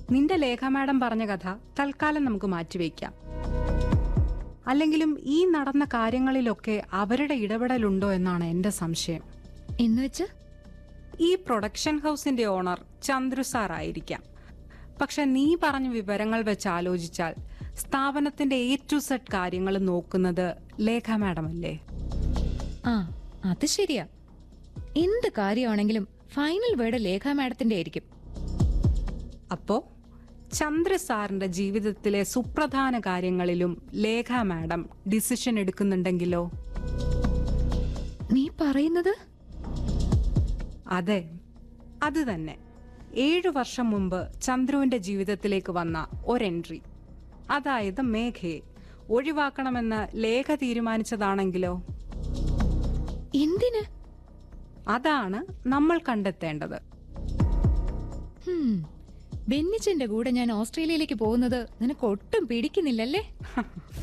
നിന്റെ ലേഖ മാഡം പറഞ്ഞ കഥ തൽക്കാലം നമുക്ക് മാറ്റിവെക്കാം അല്ലെങ്കിലും ഈ നടന്ന കാര്യങ്ങളിലൊക്കെ അവരുടെ ഇടപെടലുണ്ടോ എന്നാണ് എന്റെ സംശയം എന്നുവെച്ച് ഈ പ്രൊഡക്ഷൻ ഹൗസിന്റെ ഓണർ ചന്ദ്രു സാർ ആയിരിക്കാം പക്ഷെ നീ പറഞ്ഞ വിവരങ്ങൾ വെച്ച് ആലോചിച്ചാൽ സ്ഥാപനത്തിന്റെ എ ടു സെഡ് കാര്യങ്ങൾ നോക്കുന്നത് ലേഖ മാഡം അല്ലേ ആ അത് ശരിയാ എന്ത് കാര്യമാണെങ്കിലും ഫൈനൽ വേർഡ് ലേഖ മാഡത്തിന്റെ ആയിരിക്കും അപ്പോ ചന്ദ്ര സാറിന്റെ ജീവിതത്തിലെ സുപ്രധാന കാര്യങ്ങളിലും ലേഖ മാഡം ഡിസിഷൻ എടുക്കുന്നുണ്ടെങ്കിലോ നീ പറയുന്നത് അതെ അത് തന്നെ ഏഴു വർഷം മുമ്പ് ചന്ദ്രുവിന്റെ ജീവിതത്തിലേക്ക് വന്ന ഒരെൻട്രി അതായത് മേഘയെ ഒഴിവാക്കണമെന്ന് ലേഖ തീരുമാനിച്ചതാണെങ്കിലോ എന്തിന് അതാണ് നമ്മൾ കണ്ടെത്തേണ്ടത് ഹും, ബെന്നിച്ചന്റെ കൂടെ ഞാൻ ഓസ്ട്രേലിയയിലേക്ക് പോകുന്നത് നിനക്ക് ഒട്ടും പിടിക്കുന്നില്ലല്ലേ